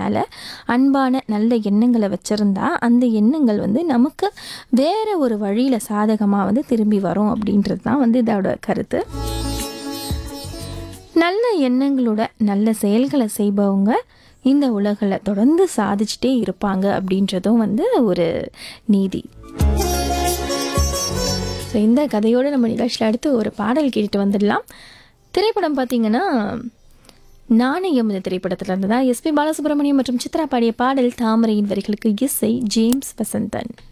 அதனால் அன்பான நல்ல எண்ணங்களை வச்சுருந்தா அந்த எண்ணங்கள் வந்து நமக்கு வேறு ஒரு வழியில் சாதகமாக வந்து திரும்பி வரும் அப்படின்றது தான் வந்து இதோட கருத்து நல்ல எண்ணங்களோட நல்ல செயல்களை செய்பவங்க இந்த உலகில் தொடர்ந்து சாதிச்சுட்டே இருப்பாங்க அப்படின்றதும் வந்து ஒரு நீதி ஸோ இந்த கதையோடு நம்ம நிகழ்ச்சியில் அடுத்து ஒரு பாடல் கேட்டுட்டு வந்துடலாம் திரைப்படம் பார்த்தீங்கன்னா நாணயம் இந்த திரைப்படத்தில் இருந்து தான் எஸ்பி பாலசுப்ரமணியம் மற்றும் சித்ரா பாடிய பாடல் தாமரையின் வரிகளுக்கு இசை ஜேம்ஸ் வசந்தன்